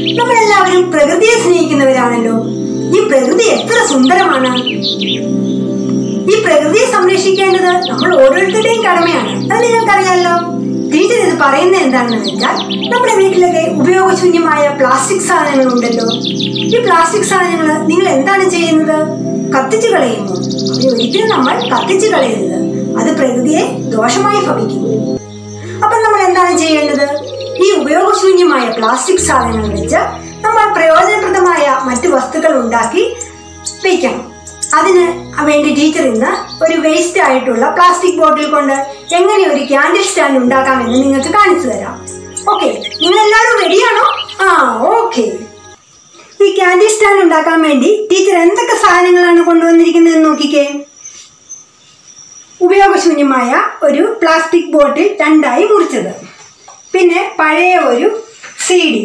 നമ്മളെല്ലാവരും പ്രകൃതിയെ സ്നേഹിക്കുന്നവരാണല്ലോ ഈ പ്രകൃതി എത്ര സുന്ദരമാണ് ഈ പ്രകൃതിയെ സംരക്ഷിക്കേണ്ടത് നമ്മൾ ഓരോരുത്തരുടെയും കടമയാണ് അത് നിങ്ങൾക്കറിയാലോ ടീച്ചർ ഇത് പറയുന്നത് എന്താണെന്ന് വെച്ചാൽ നമ്മുടെ വീട്ടിലൊക്കെ ഉപയോഗശൂന്യമായ പ്ലാസ്റ്റിക് സാധനങ്ങൾ ഉണ്ടല്ലോ ഈ പ്ലാസ്റ്റിക് സാധനങ്ങൾ നിങ്ങൾ എന്താണ് ചെയ്യുന്നത് കത്തിച്ചു കളയുമോ അത് ഒരിക്കലും നമ്മൾ കത്തിച്ചു കളയരുത് അത് പ്രകൃതിയെ ദോഷമായി ഭവിക്കും അപ്പൊ നമ്മൾ എന്താണ് ചെയ്യേണ്ടത് ഈ ഉപയോഗശൂന്യമായ പ്ലാസ്റ്റിക് സാധനങ്ങൾ വെച്ച് നമ്മൾ പ്രയോജനപ്രദമായ മറ്റു വസ്തുക്കൾ ഉണ്ടാക്കി വയ്ക്കണം അതിന് വേണ്ടി ടീച്ചർ ഇന്ന് ഒരു വേസ്റ്റ് ആയിട്ടുള്ള പ്ലാസ്റ്റിക് ബോട്ടിൽ കൊണ്ട് എങ്ങനെ ഒരു ക്യാൻഡിൽ സ്റ്റാൻഡ് ഉണ്ടാക്കാമെന്ന് നിങ്ങൾക്ക് കാണിച്ചു തരാം ഓക്കെ നിങ്ങൾ എല്ലാവരും റെഡിയാണോ ആ ഓക്കെ ഈ ക്യാൻഡിൽ സ്റ്റാൻഡ് ഉണ്ടാക്കാൻ വേണ്ടി ടീച്ചർ എന്തൊക്കെ സാധനങ്ങളാണ് കൊണ്ടുവന്നിരിക്കുന്നതെന്ന് നോക്കിക്കേ ഉപയോഗശൂന്യമായ ഒരു പ്ലാസ്റ്റിക് ബോട്ടിൽ രണ്ടായി മുറിച്ചത് പിന്നെ പഴയ ഒരു സി ഡി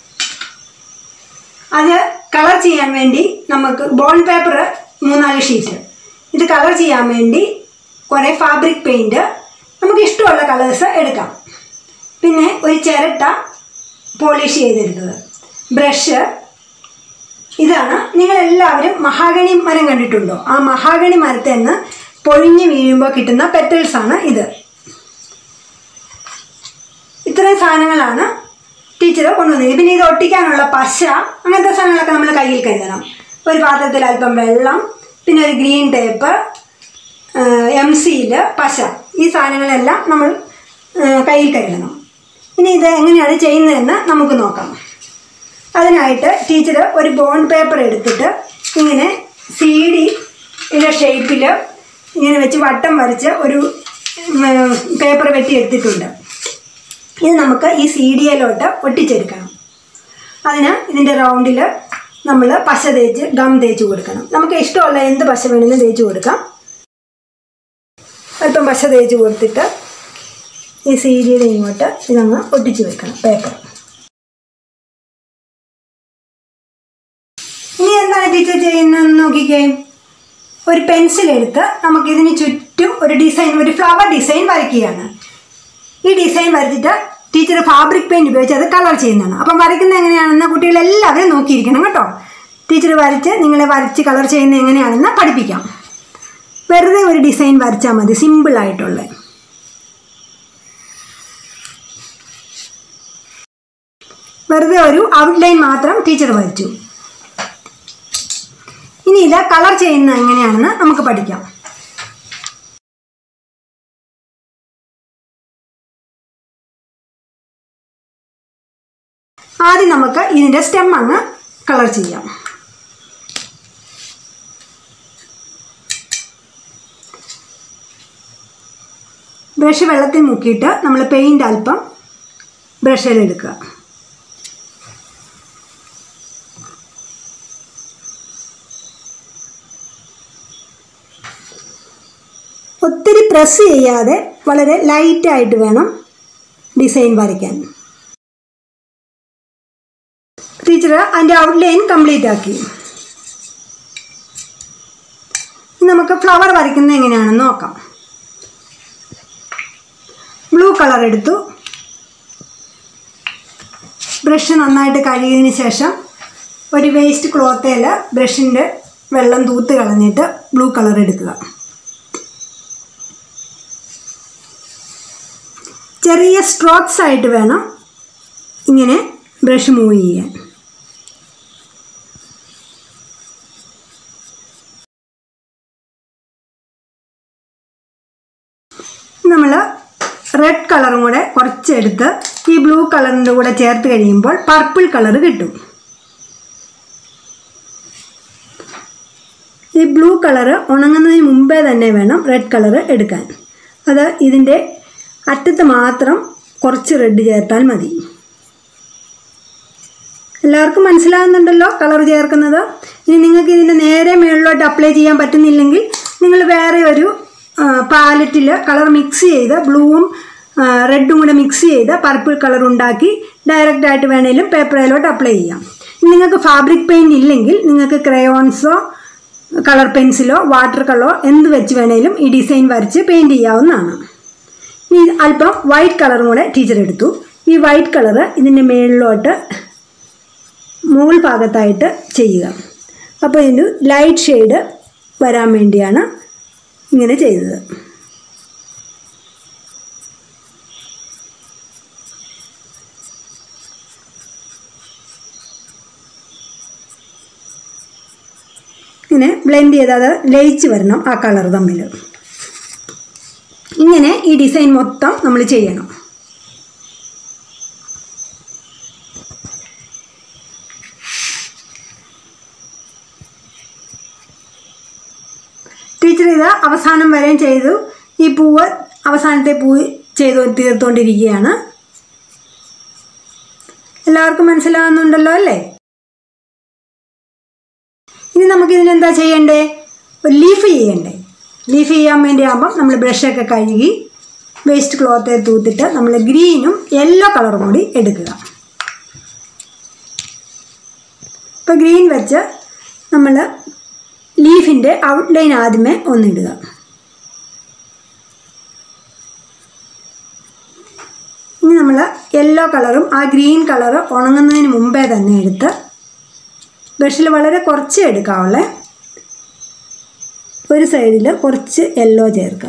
അത് കളർ ചെയ്യാൻ വേണ്ടി നമുക്ക് ബോണ്ട് പേപ്പർ മൂന്നാല് ഷീറ്റ് ഇത് കളർ ചെയ്യാൻ വേണ്ടി കുറേ ഫാബ്രിക് പെയിൻറ് നമുക്ക് ഇഷ്ടമുള്ള കളേഴ്സ് എടുക്കാം പിന്നെ ഒരു ചിരട്ട പോളിഷ് ചെയ്തെടുത്തത് ബ്രഷ് ഇതാണ് നിങ്ങൾ എല്ലാവരും മഹാഗണി മരം കണ്ടിട്ടുണ്ടോ ആ മഹാഗണി മരത്തിൽ നിന്ന് പൊഴിഞ്ഞു വീഴുമ്പോൾ കിട്ടുന്ന പെറ്റൽസ് ആണ് ഇത് ഇത്രയും സാധനങ്ങളാണ് ടീച്ചർ കൊണ്ടുവന്നത് പിന്നെ ഇത് ഒട്ടിക്കാനുള്ള പശ അങ്ങനത്തെ സാധനങ്ങളൊക്കെ നമ്മൾ കയ്യിൽ കരുതണം ഒരു പാത്രത്തിൽ അല്പം വെള്ളം പിന്നെ ഒരു ഗ്രീൻ ടേപ്പ് എം സിയിൽ പശ ഈ സാധനങ്ങളെല്ലാം നമ്മൾ ആ, കയ്യിൽ കരുതണം ഇനി ഇത് എങ്ങനെയാണ് ചെയ്യുന്നതെന്ന് നമുക്ക് നോക്കാം അതിനായിട്ട് ടീച്ചർ ഒരു ബോണ്ട് പേപ്പർ എടുത്തിട്ട് ഇങ്ങനെ സി ഡിയുടെ ഷേപ്പിൽ ഇങ്ങനെ വെച്ച് വട്ടം വരച്ച് ഒരു പേപ്പർ വെട്ടി എടുത്തിട്ടുണ്ട് ഇത് നമുക്ക് ഈ സി ഡി എയിലോട്ട് ഒട്ടിച്ചെടുക്കണം അതിന് ഇതിൻ്റെ റൗണ്ടിൽ നമ്മൾ പശ തേച്ച് ഗം തേച്ച് കൊടുക്കണം നമുക്ക് ഇഷ്ടമുള്ള എന്ത് പശ വേണമെങ്കിലും തേച്ച് കൊടുക്കാം അല്പം പശ തേച്ച് കൊടുത്തിട്ട് ഈ സി ഡിയുടെ ഇങ്ങോട്ട് ഇതങ്ങ് ഒട്ടിച്ച് വെക്കണം പേപ്പർ ഇനി എന്താണ് ടീച്ചർ ചെയ്യുന്നതെന്ന് നോക്കിക്കേ ഒരു പെൻസിൽ എടുത്ത് നമുക്ക് ഇതിന് ചുറ്റും ഒരു ഡിസൈൻ ഒരു ഫ്ലവർ ഡിസൈൻ വരയ്ക്കുകയാണ് ഈ ഡിസൈൻ വരച്ചിട്ട് ടീച്ചർ ഫാബ്രിക് പെയിന്റ് ഉപയോഗിച്ച് അത് കളർ ചെയ്യുന്നതാണ് അപ്പം വരയ്ക്കുന്നത് എങ്ങനെയാണെന്ന് കുട്ടികളെല്ലാവരും നോക്കിയിരിക്കണം കേട്ടോ ടീച്ചർ വരച്ച് നിങ്ങളെ വരച്ച് കളർ ചെയ്യുന്നത് എങ്ങനെയാണെന്ന് പഠിപ്പിക്കാം വെറുതെ ഒരു ഡിസൈൻ വരച്ചാൽ മതി സിമ്പിൾ ആയിട്ടുള്ള വെറുതെ ഒരു ഔട്ട്ലൈൻ മാത്രം ടീച്ചർ വരച്ചു ഇനി ഇത് കളർ ചെയ്യുന്നത് എങ്ങനെയാണെന്ന് നമുക്ക് പഠിക്കാം ആദ്യം നമുക്ക് ഇതിൻ്റെ സ്റ്റെം അങ്ങ് കളർ ചെയ്യാം ബ്രഷ് വെള്ളത്തിൽ മുക്കിയിട്ട് നമ്മൾ പെയിൻ്റ് അല്പം ബ്രഷിൽ എടുക്കുക ഒത്തിരി പ്രസ് ചെയ്യാതെ വളരെ ലൈറ്റായിട്ട് വേണം ഡിസൈൻ വരയ്ക്കാൻ ടീച്ചർ അതിൻ്റെ ഔട്ട്ലൈൻ കംപ്ലീറ്റ് ആക്കി ഇനി നമുക്ക് ഫ്ലവർ വരയ്ക്കുന്നത് എങ്ങനെയാണെന്ന് നോക്കാം ബ്ലൂ കളർ എടുത്തു ബ്രഷ് നന്നായിട്ട് കഴുകിയതിന് ശേഷം ഒരു വേസ്റ്റ് ക്ലോത്തേൽ ബ്രഷിൻ്റെ വെള്ളം തൂത്ത് കളഞ്ഞിട്ട് ബ്ലൂ കളർ എടുക്കുക ചെറിയ സ്ട്രോക്സ് ആയിട്ട് വേണം ഇങ്ങനെ ബ്രഷ് മൂവ് ചെയ്യാൻ നമ്മൾ റെഡ് കളറും കൂടെ കുറച്ചെടുത്ത് ഈ ബ്ലൂ കളറിൻ്റെ കൂടെ ചേർത്ത് കഴിയുമ്പോൾ പർപ്പിൾ കളർ കിട്ടും ഈ ബ്ലൂ കളറ് ഉണങ്ങുന്നതിന് മുമ്പേ തന്നെ വേണം റെഡ് കളറ് എടുക്കാൻ അത് ഇതിൻ്റെ അറ്റത്ത് മാത്രം കുറച്ച് റെഡ് ചേർത്താൽ മതി എല്ലാവർക്കും മനസ്സിലാകുന്നുണ്ടല്ലോ കളർ ചേർക്കുന്നത് ഇനി നിങ്ങൾക്ക് ഇതിൻ്റെ നേരെ മുകളിലോട്ട് അപ്ലൈ ചെയ്യാൻ പറ്റുന്നില്ലെങ്കിൽ നിങ്ങൾ വേറെ ഒരു പാലറ്റിൽ കളർ മിക്സ് ചെയ്ത് ബ്ലൂവും റെഡും കൂടെ മിക്സ് ചെയ്ത് പർപ്പിൾ കളർ ഉണ്ടാക്കി ഡയറക്റ്റ് ആയിട്ട് വേണേലും പേപ്പറിലോട്ട് അപ്ലൈ ചെയ്യാം ഇനി നിങ്ങൾക്ക് ഫാബ്രിക് പെയിൻറ് ഇല്ലെങ്കിൽ നിങ്ങൾക്ക് ക്രയോൺസോ കളർ പെൻസിലോ വാട്ടർ കളറോ എന്ത് വെച്ച് വേണേലും ഈ ഡിസൈൻ വരച്ച് പെയിൻറ് ചെയ്യാവുന്നതാണ് ഇനി അല്പം വൈറ്റ് കളറും കൂടെ ടീച്ചർ എടുത്തു ഈ വൈറ്റ് കളറ് ഇതിൻ്റെ മേളിലോട്ട് മുകൾ ഭാഗത്തായിട്ട് ചെയ്യുക അപ്പോൾ ഇതിന് ലൈറ്റ് ഷെയ്ഡ് വരാൻ വേണ്ടിയാണ് ഇങ്ങനെ ചെയ്തത് ഇങ്ങനെ ബ്ലെൻഡ് ചെയ്ത് അത് ലയിച്ച് വരണം ആ കളർ തമ്മിൽ ഇങ്ങനെ ഈ ഡിസൈൻ മൊത്തം നമ്മൾ ചെയ്യണം ടീച്ചർ ഇത് അവസാനം വരെയും ചെയ്തു ഈ പൂവ് അവസാനത്തെ പൂവ് ചെയ്തു തീർത്തുകൊണ്ടിരിക്കുകയാണ് എല്ലാവർക്കും മനസ്സിലാവുന്നുണ്ടല്ലോ അല്ലേ ഇനി നമുക്ക് ഇതിനെന്താ ചെയ്യണ്ടേ ഒരു ലീഫ് ചെയ്യണ്ടേ ലീഫ് ചെയ്യാൻ വേണ്ടി ആകുമ്പം നമ്മൾ ബ്രഷൊക്കെ കഴുകി വേസ്റ്റ് ക്ലോത്ത് തൂത്തിട്ട് നമ്മൾ ഗ്രീനും യെല്ലോ കളറും കൂടി എടുക്കുക ഇപ്പോൾ ഗ്രീൻ വെച്ച് നമ്മൾ ലീഫിൻ്റെ ഔട്ട്ലൈൻ ആദ്യമേ ഒന്നിടുക ഇനി നമ്മൾ യെല്ലോ കളറും ആ ഗ്രീൻ കളറ് ഉണങ്ങുന്നതിന് മുമ്പേ തന്നെ എടുത്ത് ബ്രഷിൽ വളരെ കുറച്ച് എടുക്കാവുള്ളേ ഒരു സൈഡിൽ കുറച്ച് യെല്ലോ ചേർക്കുക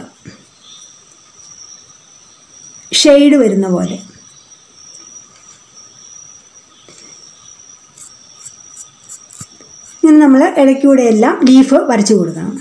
ഷെയ്ഡ് വരുന്ന പോലെ ഇങ്ങനെ നമ്മൾ ഇടയ്ക്കൂടെ എല്ലാം ലീഫ് വരച്ചു കൊടുക്കണം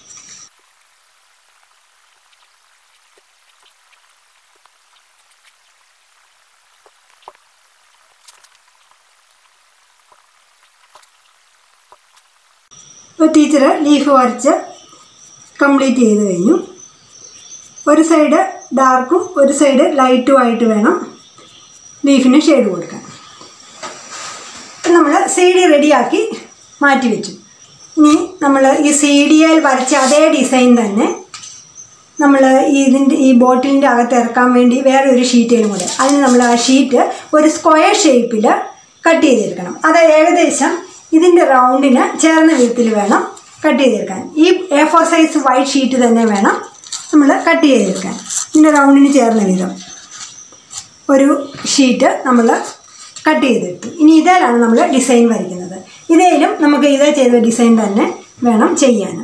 ഇപ്പോൾ ടീച്ചർ ലീഫ് വരച്ച് കംപ്ലീറ്റ് ചെയ്ത് കഴിഞ്ഞു ഒരു സൈഡ് ഡാർക്കും ഒരു സൈഡ് ലൈറ്റും ആയിട്ട് വേണം ലീഫിന് ഷെയ്ഡ് കൊടുക്കാൻ നമ്മൾ സി ഡി റെഡിയാക്കി മാറ്റി വെച്ചു ഇനി നമ്മൾ ഈ സി ഡിയിൽ വരച്ച അതേ ഡിസൈൻ തന്നെ നമ്മൾ ഇതിൻ്റെ ഈ ബോട്ടിലിൻ്റെ അകത്ത് ഇറക്കാൻ വേണ്ടി വേറെ ഒരു ഷീറ്റിലും കൂടെ അതിന് നമ്മൾ ആ ഷീറ്റ് ഒരു സ്ക്വയർ ഷേപ്പിൽ കട്ട് ചെയ്തെടുക്കണം അത് ഏകദേശം ഇതിൻ്റെ റൗണ്ടിന് ചേർന്ന വിധത്തിൽ വേണം കട്ട് ചെയ്തെടുക്കാൻ ഈ A four size white sheet തന്നെ വേണം നമ്മൾ കട്ട് ചെയ്തെടുക്കാൻ ഇതിൻ്റെ റൗണ്ടിന് ചേർന്ന വിധം ഒരു ഷീറ്റ് നമ്മൾ കട്ട് ചെയ്തെടുത്തു ഇനി ഇതേലാണ് നമ്മൾ ഡിസൈൻ വരയ്ക്കുന്നത് ഇതേലും നമുക്ക് ഇതേ ചെയ്ത ഡിസൈൻ തന്നെ വേണം ചെയ്യാൻ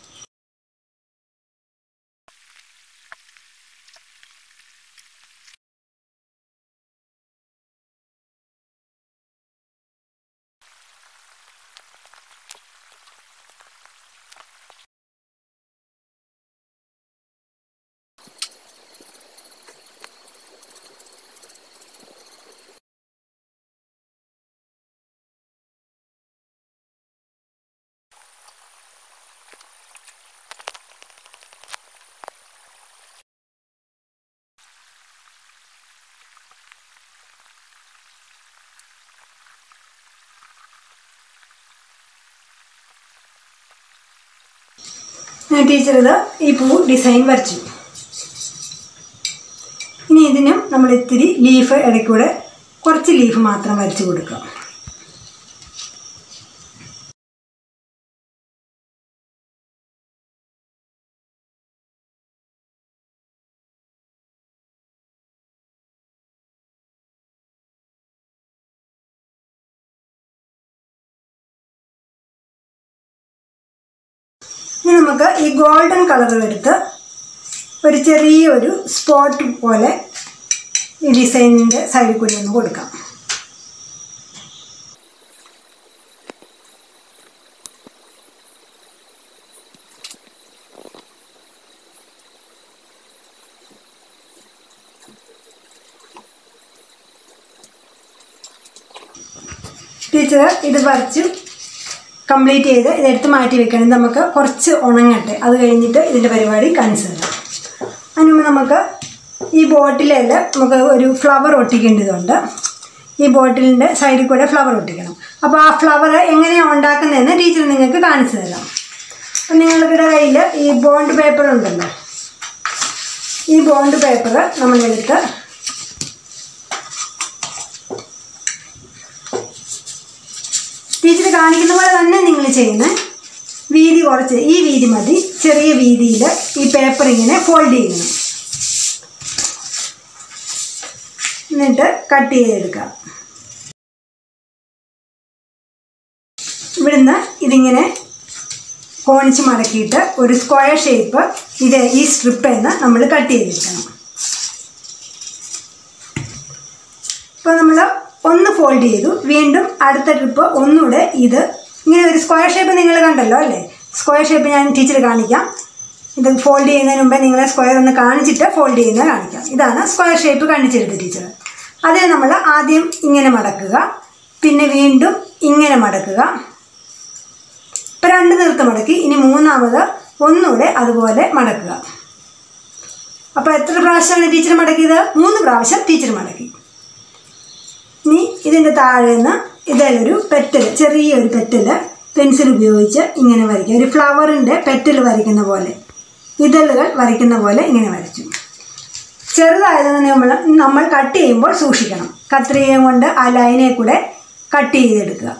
ടീച്ചർ ഇത് ഈ പൂ ഡിസൈൻ വരച്ചു ഇനി ഇതിനും നമ്മൾ ഇത്തിരി ലീഫ് ഇടയ്ക്കൂടെ കുറച്ച് ലീഫ് മാത്രം വരച്ചു കൊടുക്കുക ഇനി നമുക്ക് ഈ ഗോൾഡൻ കളർ എടുത്ത് ഒരു ചെറിയ ഒരു സ്പോട്ട് പോലെ ഈ ഡിസൈനിൻ്റെ സൈഡിൽ കൂടി ഒന്ന് കൊടുക്കാം ടീച്ചർ ഇത് വരച്ചു കംപ്ലീറ്റ് ചെയ്ത് ഇതെടുത്ത് മാറ്റി വെക്കണം നമുക്ക് കുറച്ച് ഉണങ്ങട്ടെ അത് കഴിഞ്ഞിട്ട് ഇതിൻ്റെ പരിപാടി കാണിച്ചു തരാം അതിന് മുമ്പ് നമുക്ക് ഈ ബോട്ടിലിൽ നമുക്ക് ഒരു ഫ്ലവർ ഒട്ടിക്കേണ്ടതുണ്ട് ഈ ബോട്ടിലിൻ്റെ സൈഡിൽ കൂടെ ഫ്ലവർ ഒട്ടിക്കണം അപ്പോൾ ആ ഫ്ലവർ എങ്ങനെയാണ് ഉണ്ടാക്കുന്നതെന്ന് ടീച്ചർ നിങ്ങൾക്ക് കാണിച്ചു തരാം അപ്പം നിങ്ങളുടെ കയ്യിൽ ഈ ബോണ്ട് പേപ്പർ ഉണ്ടല്ലോ ഈ ബോണ്ട് പേപ്പർ നമ്മളെടുത്ത് ടീച്ചർ കാണിക്കുന്ന പോലെ തന്നെ നിങ്ങൾ ചെയ്യണേ വീതി കുറച്ച് ഈ വീതി മതി ചെറിയ വീതിയിൽ ഈ പേപ്പർ ഇങ്ങനെ ഫോൾഡ് ചെയ്യണം എന്നിട്ട് കട്ട് ചെയ്തെടുക്കാം ഇവിടുന്ന് ഇതിങ്ങനെ കോണിച്ച് മടക്കിയിട്ട് ഒരു സ്ക്വയർ ഷേപ്പ് ഇത് ഈ സ്ട്രിപ്പിൽ നിന്ന് നമ്മൾ കട്ട് ചെയ്തെടുക്കണം ഇപ്പോൾ നമ്മൾ ഒന്ന് ഫോൾഡ് ചെയ്തു വീണ്ടും അടുത്ത ട്രിപ്പ് ഒന്നുകൂടെ ഇത് ഇങ്ങനെ ഒരു സ്ക്വയർ ഷേപ്പ് നിങ്ങൾ കണ്ടല്ലോ അല്ലേ സ്ക്വയർ ഷേപ്പ് ഞാൻ ടീച്ചർ കാണിക്കാം ഇത് ഫോൾഡ് ചെയ്യുന്നതിന് മുമ്പേ നിങ്ങളെ സ്ക്വയർ ഒന്ന് കാണിച്ചിട്ട് ഫോൾഡ് ചെയ്യുന്നത് കാണിക്കാം ഇതാണ് സ്ക്വയർ ഷേപ്പ് കാണിച്ചെടുത്ത ടീച്ചർ അതിനെ നമ്മൾ ആദ്യം ഇങ്ങനെ മടക്കുക പിന്നെ വീണ്ടും ഇങ്ങനെ മടക്കുക ഇപ്പം രണ്ട് നിർത്ത് മടക്കി ഇനി മൂന്നാമത് ഒന്നുകൂടെ അതുപോലെ മടക്കുക അപ്പോൾ എത്ര പ്രാവശ്യമാണ് ടീച്ചർ മടക്കിയത് മൂന്ന് പ്രാവശ്യം ടീച്ചർ മടക്കി ഇനി ഇതിൻ്റെ താഴെ നിന്ന് ഇതിലൊരു പെറ്റൽ ചെറിയൊരു പെറ്റൽ പെൻസിൽ ഉപയോഗിച്ച് ഇങ്ങനെ വരയ്ക്കുക ഒരു ഫ്ലവറിൻ്റെ പെറ്റൽ വരയ്ക്കുന്ന പോലെ ഇതളുകൾ വരയ്ക്കുന്ന പോലെ ഇങ്ങനെ വരച്ചു ചെറുതായതെന്ന് നമ്മൾ നമ്മൾ കട്ട് ചെയ്യുമ്പോൾ സൂക്ഷിക്കണം കത്രികയും കൊണ്ട് ആ ലൈനെ കൂടെ കട്ട് ചെയ്തെടുക്കുക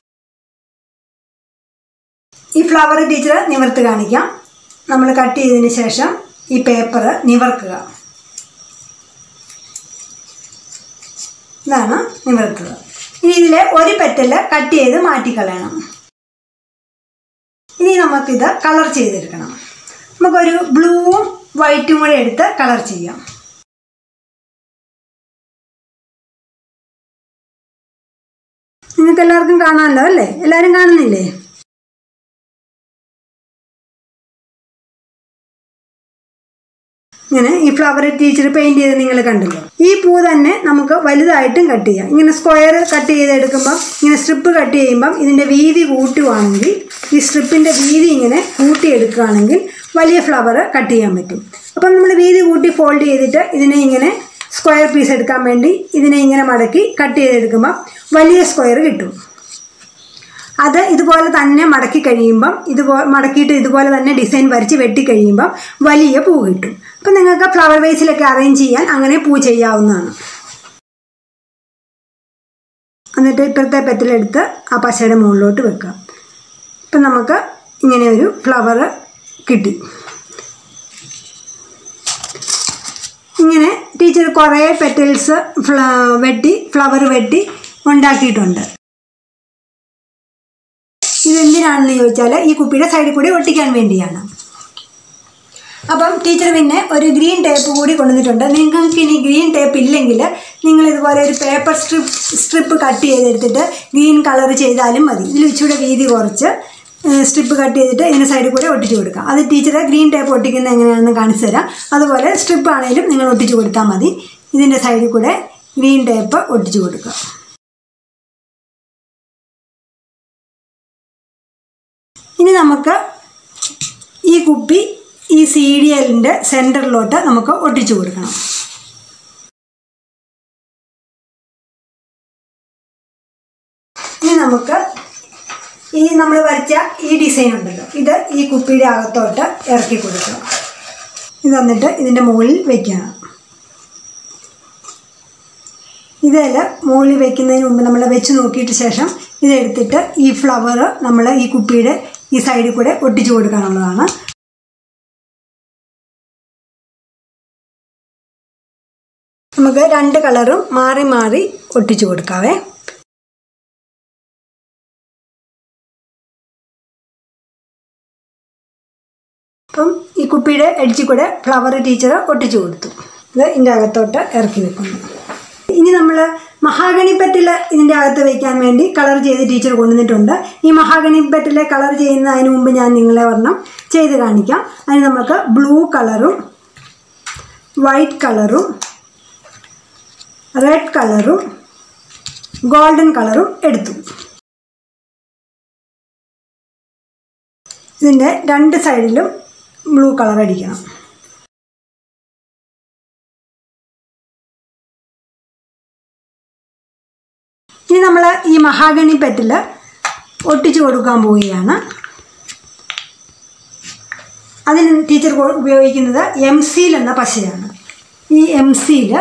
ഈ ഫ്ലവർ ടീച്ചർ നിവർത്ത് കാണിക്കാം നമ്മൾ കട്ട് ചെയ്തതിന് ശേഷം ഈ പേപ്പർ നിവർക്കുക ഇതാണ് നിവർത്തുക ഇനി ഇതിലെ ഒരു പെറ്റല് കട്ട് ചെയ്ത് മാറ്റിക്കളയണം ഇനി നമുക്കിത് കളർ ചെയ്തെടുക്കണം നമുക്കൊരു ബ്ലൂവും വൈറ്റും കൂടെ എടുത്ത് കളർ ചെയ്യാം നിങ്ങൾക്ക് എല്ലാവർക്കും കാണാമല്ലോ അല്ലേ എല്ലാവരും കാണുന്നില്ലേ ഇങ്ങനെ ഈ ഫ്ലവർ ടീച്ചർ പെയിന്റ് ചെയ്ത് നിങ്ങൾ കണ്ടല്ലോ ഈ പൂ തന്നെ നമുക്ക് വലുതായിട്ടും കട്ട് ചെയ്യാം ഇങ്ങനെ സ്ക്വയർ കട്ട് ചെയ്തെടുക്കുമ്പം ഇങ്ങനെ സ്ട്രിപ്പ് കട്ട് ചെയ്യുമ്പം ഇതിൻ്റെ വീതി കൂട്ടുവാണെങ്കിൽ ഈ സ്ട്രിപ്പിൻ്റെ വീതി ഇങ്ങനെ കൂട്ടിയെടുക്കുകയാണെങ്കിൽ വലിയ ഫ്ലവർ കട്ട് ചെയ്യാൻ പറ്റും അപ്പം നമ്മൾ വീതി കൂട്ടി ഫോൾഡ് ചെയ്തിട്ട് ഇതിനെ ഇങ്ങനെ സ്ക്വയർ പീസ് എടുക്കാൻ വേണ്ടി ഇതിനെ ഇങ്ങനെ മടക്കി കട്ട് ചെയ്തെടുക്കുമ്പം വലിയ സ്ക്വയർ കിട്ടും അത് ഇതുപോലെ തന്നെ മടക്കി കഴിയുമ്പം ഇതുപോലെ മടക്കിയിട്ട് ഇതുപോലെ തന്നെ ഡിസൈൻ വരച്ച് വെട്ടി കഴിയുമ്പം വലിയ പൂ കിട്ടും അപ്പം നിങ്ങൾക്ക് ഫ്ലവർ വേസിലൊക്കെ അറേഞ്ച് ചെയ്യാൻ അങ്ങനെ പൂ ചെയ്യാവുന്നതാണ് എന്നിട്ട് ഇപ്പോഴത്തെ പെറ്റിലെടുത്ത് ആ പശയുടെ മുകളിലോട്ട് വെക്കുക ഇപ്പം നമുക്ക് ഇങ്ങനെ ഒരു ഫ്ലവർ കിട്ടി ഇങ്ങനെ ടീച്ചർ കുറേ പെറ്റൽസ് ഫ്ല വെട്ടി ഫ്ലവർ വെട്ടി ഉണ്ടാക്കിയിട്ടുണ്ട് ഇതെന്തിനാണെന്ന് ചോദിച്ചാൽ ഈ കുപ്പിയുടെ സൈഡിൽ കൂടി ഒട്ടിക്കാൻ വേണ്ടിയാണ് അപ്പം ടീച്ചർ പിന്നെ ഒരു ഗ്രീൻ ടേപ്പ് കൂടി കൊണ്ടുവന്നിട്ടുണ്ട് നിങ്ങൾക്ക് ഇനി ഗ്രീൻ ടേപ്പ് ഇല്ലെങ്കിൽ നിങ്ങൾ ഇതുപോലെ ഒരു പേപ്പർ സ്ട്രിപ്പ് സ്ട്രിപ്പ് കട്ട് ചെയ്തെടുത്തിട്ട് ഗ്രീൻ കളർ ചെയ്താലും മതി ഇതിൽ ഇച്ചിരി വീതി കുറച്ച് സ്ട്രിപ്പ് കട്ട് ചെയ്തിട്ട് ഇതിന് സൈഡിൽ കൂടെ ഒട്ടിച്ചു കൊടുക്കാം അത് ടീച്ചർ ഗ്രീൻ ടേപ്പ് ഒട്ടിക്കുന്നത് എങ്ങനെയാണെന്ന് കാണിച്ചു തരാം അതുപോലെ സ്ട്രിപ്പ് ആണെങ്കിലും നിങ്ങൾ ഒട്ടിച്ചു കൊടുത്താൽ മതി ഇതിൻ്റെ സൈഡിൽ കൂടെ ഗ്രീൻ ടേപ്പ് ഒട്ടിച്ചു കൊടുക്കുക ഇനി നമുക്ക് ഈ കുപ്പി ഈ സീരിയലിൻ്റെ സെൻറ്ററിലോട്ട് നമുക്ക് ഒട്ടിച്ചു കൊടുക്കണം ഇനി നമുക്ക് ഈ നമ്മൾ വരച്ച ഈ ഡിസൈൻ ഉണ്ടല്ലോ ഇത് ഈ കുപ്പിയുടെ അകത്തോട്ട് ഇറക്കി കൊടുക്കുക ഇത് വന്നിട്ട് ഇതിൻ്റെ മുകളിൽ വയ്ക്കണം ഇതെല്ലാം മുകളിൽ വെക്കുന്നതിന് മുമ്പ് നമ്മൾ വെച്ച് നോക്കിയിട്ട് ശേഷം ഇതെടുത്തിട്ട് ഈ ഫ്ലവർ നമ്മൾ ഈ കുപ്പിയുടെ ഈ സൈഡിൽ കൂടെ ഒട്ടിച്ചു കൊടുക്കാനുള്ളതാണ് നമുക്ക് രണ്ട് കളറും മാറി മാറി ഒട്ടിച്ചു കൊടുക്കാവേ അപ്പം ഈ കുപ്പിയുടെ എഡ്ജിൽ കൂടെ ഫ്ലവർ ടീച്ചർ ഒട്ടിച്ചു കൊടുത്തു ഇത് ഇതിൻ്റെ അകത്തോട്ട് ഇറക്കി വെക്കുന്നു ഇനി നമ്മൾ മഹാഗണി പെറ്റിൽ ഇതിൻ്റെ അകത്ത് വയ്ക്കാൻ വേണ്ടി കളർ ചെയ്ത് ടീച്ചർ കൊണ്ടുവന്നിട്ടുണ്ട് ഈ മഹാഗണി പെറ്റിലെ കളർ ചെയ്യുന്നതിന് മുമ്പ് ഞാൻ നിങ്ങളെ ഒരെണ്ണം ചെയ്ത് കാണിക്കാം അതിന് നമുക്ക് ബ്ലൂ കളറും വൈറ്റ് കളറും റെഡ് കളറും ഗോൾഡൻ കളറും എടുത്തു ഇതിൻ്റെ രണ്ട് സൈഡിലും ബ്ലൂ കളർ അടിക്കണം ഇനി നമ്മൾ ഈ മഹാഗണി പെറ്റിൽ ഒട്ടിച്ചു കൊടുക്കാൻ പോവുകയാണ് അതിന് ടീച്ചർ കൊ- ഉപയോഗിക്കുന്നത് എം സീൽ എന്ന പശയാണ് ഈ എം സീൽ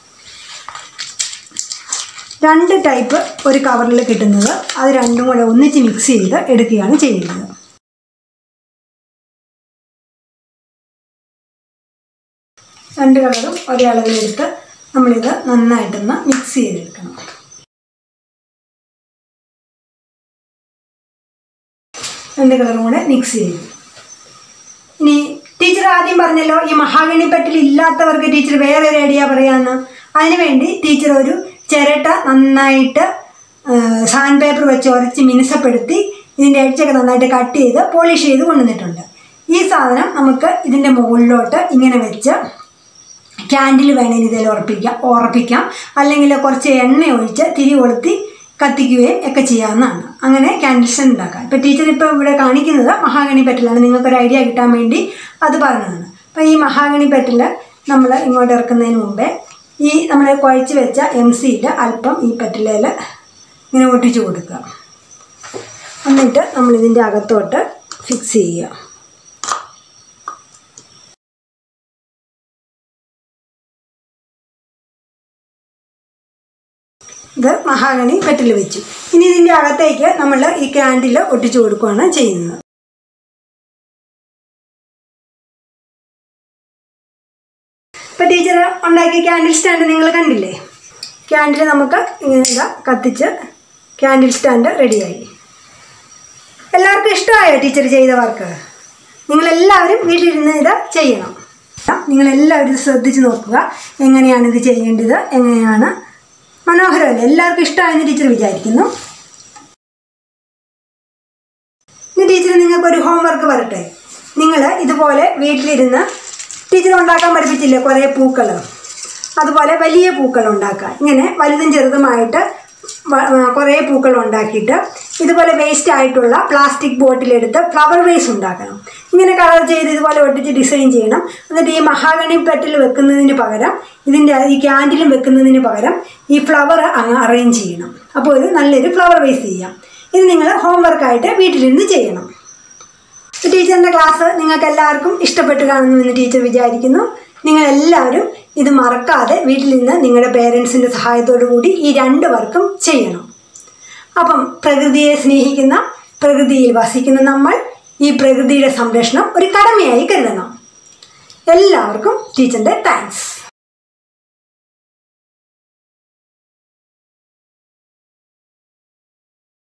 രണ്ട് ടൈപ്പ് ഒരു കവറിൽ കിട്ടുന്നത് അത് രണ്ടും കൂടെ ഒന്നിച്ച് മിക്സ് ചെയ്ത് എടുക്കുകയാണ് ചെയ്യുന്നത് രണ്ട് കളറും ഒരേ അളവിലെടുത്ത് നമ്മളിത് നന്നായിട്ടൊന്ന് മിക്സ് ചെയ്തെടുക്കണം രണ്ട് കളറും കൂടെ മിക്സ് ചെയ്തു ഇനി ടീച്ചർ ആദ്യം പറഞ്ഞല്ലോ ഈ മഹാഗണി പെട്ടിൽ ഇല്ലാത്തവർക്ക് ടീച്ചർ വേറെ ഒരു ഐഡിയ പറയാമെന്ന് അതിനുവേണ്ടി ടീച്ചർ ഒരു ചിരട്ട നന്നായിട്ട് സാൻഡ് പേപ്പർ വെച്ച് ഉരച്ച് മിനുസപ്പെടുത്തി ഇതിൻ്റെ എഡ്ജൊക്കെ നന്നായിട്ട് കട്ട് ചെയ്ത് പോളിഷ് ചെയ്ത് കൊണ്ടുവന്നിട്ടുണ്ട് ഈ സാധനം നമുക്ക് ഇതിൻ്റെ മുകളിലോട്ട് ഇങ്ങനെ വെച്ച് ക്യാൻഡിൽ വേണമെങ്കിൽ ഇതിൽ ഉറപ്പിക്കാം ഉറപ്പിക്കാം അല്ലെങ്കിൽ കുറച്ച് എണ്ണ ഒഴിച്ച് തിരി കൊളുത്തി കത്തിക്കുകയും ഒക്കെ ചെയ്യാവുന്നതാണ് അങ്ങനെ ക്യാൻഡിൽ സ്റ്റാൻഡ് ഉണ്ടാക്കാം ഇപ്പോൾ ടീച്ചർ ഇപ്പോൾ ഇവിടെ കാണിക്കുന്നത് മഹാഗണി പെറ്റലാണ് നിങ്ങൾക്കൊരു ഐഡിയ കിട്ടാൻ വേണ്ടി അത് പറഞ്ഞതാണ് അപ്പോൾ ഈ മഹാഗണി പെറ്റൽ നമ്മൾ ഇങ്ങോട്ട് ഇറക്കുന്നതിന് മുമ്പേ ഈ നമ്മൾ കുഴച്ച് വെച്ച എം സിയിൽ അല്പം ഈ പെറ്റലയിൽ ഇങ്ങനെ ഒട്ടിച്ചു കൊടുക്കുക എന്നിട്ട് നമ്മൾ ഇതിൻ്റെ അകത്തോട്ട് ഫിക്സ് ചെയ്യുക ഇത് മഹാഗണി പെറ്റൽ വെച്ചു ഇനി ഇതിൻ്റെ അകത്തേക്ക് നമ്മൾ ഈ ക്യാൻഡിൽ ഒട്ടിച്ചു കൊടുക്കുകയാണ് ചെയ്യുന്നത് ഇപ്പം ടീച്ചർ ഉണ്ടാക്കിയ ക്യാൻഡിൽ സ്റ്റാൻഡ് നിങ്ങൾ കണ്ടില്ലേ ക്യാൻഡിൽ നമുക്ക് ഇങ്ങനെ ഇതാ കത്തിച്ച് ക്യാൻഡിൽ സ്റ്റാൻഡ് റെഡിയായി എല്ലാവർക്കും ഇഷ്ടമായോ ടീച്ചർ ചെയ്ത വർക്ക് നിങ്ങളെല്ലാവരും വീട്ടിലിരുന്ന് ഇത് ചെയ്യണം നിങ്ങളെല്ലാവരും ഇത് ശ്രദ്ധിച്ച് നോക്കുക എങ്ങനെയാണ് ഇത് ചെയ്യേണ്ടത് എങ്ങനെയാണ് മനോഹരമല്ലേ എല്ലാവർക്കും ഇഷ്ടമായെന്ന് ടീച്ചർ വിചാരിക്കുന്നു ഇനി ടീച്ചർ നിങ്ങൾക്കൊരു ഹോംവർക്ക് പറട്ടെ നിങ്ങൾ ഇതുപോലെ വീട്ടിലിരുന്ന് ടീച്ചർ ഉണ്ടാക്കാൻ പഠിപ്പിച്ചില്ലേ കുറേ പൂക്കൾ അതുപോലെ വലിയ പൂക്കൾ ഉണ്ടാക്കുക ഇങ്ങനെ വലുതും ചെറുതുമായിട്ട് വ- ആ, കുറേ പൂക്കൾ ഉണ്ടാക്കിയിട്ട് ഇതുപോലെ വേസ്റ്റ് ആയിട്ടുള്ള പ്ലാസ്റ്റിക് ബോട്ടിലെടുത്ത് ഫ്ലവർ വേസ് ഉണ്ടാക്കണം ഇങ്ങനെ കളർ ചെയ്ത് ഇതുപോലെ ഒട്ടിച്ച് ഡിസൈൻ ചെയ്യണം എന്നിട്ട് ഈ മഹാഗണി പെട്ടിൽ വെക്കുന്നതിന് പകരം ഇതിൻ്റെ ഈ ക്യാൻഡിലും വെക്കുന്നതിന് പകരം ഈ ഫ്ലവർ അങ്ങ് അറേഞ്ച് ചെയ്യണം അപ്പോൾ ഒരു നല്ലൊരു ഫ്ലവർ വേസ് ചെയ്യാം ഇത് നിങ്ങൾ ഹോംവർക്കായിട്ട് വീട്ടിലിരുന്ന് ചെയ്യണം ടീച്ചറിൻ്റെ ക്ലാസ് നിങ്ങൾക്ക് എല്ലാവർക്കും ഇഷ്ടപ്പെട്ട് കാണുന്നുവെന്ന് ടീച്ചർ വിചാരിക്കുന്നു നിങ്ങളെല്ലാവരും ഇത് മറക്കാതെ വീട്ടിൽ നിന്ന് നിങ്ങളുടെ പേരൻസിൻ്റെ സഹായത്തോടു കൂടി ഈ രണ്ട് വർക്കും ചെയ്യണം അപ്പം പ്രകൃതിയെ സ്നേഹിക്കുന്ന പ്രകൃതിയിൽ വസിക്കുന്ന നമ്മൾ ഈ പ്രകൃതിയുടെ സംരക്ഷണം ഒരു കടമയായി കരുതണം എല്ലാവർക്കും ടീച്ചറിൻ്റെ താങ്ക്സ്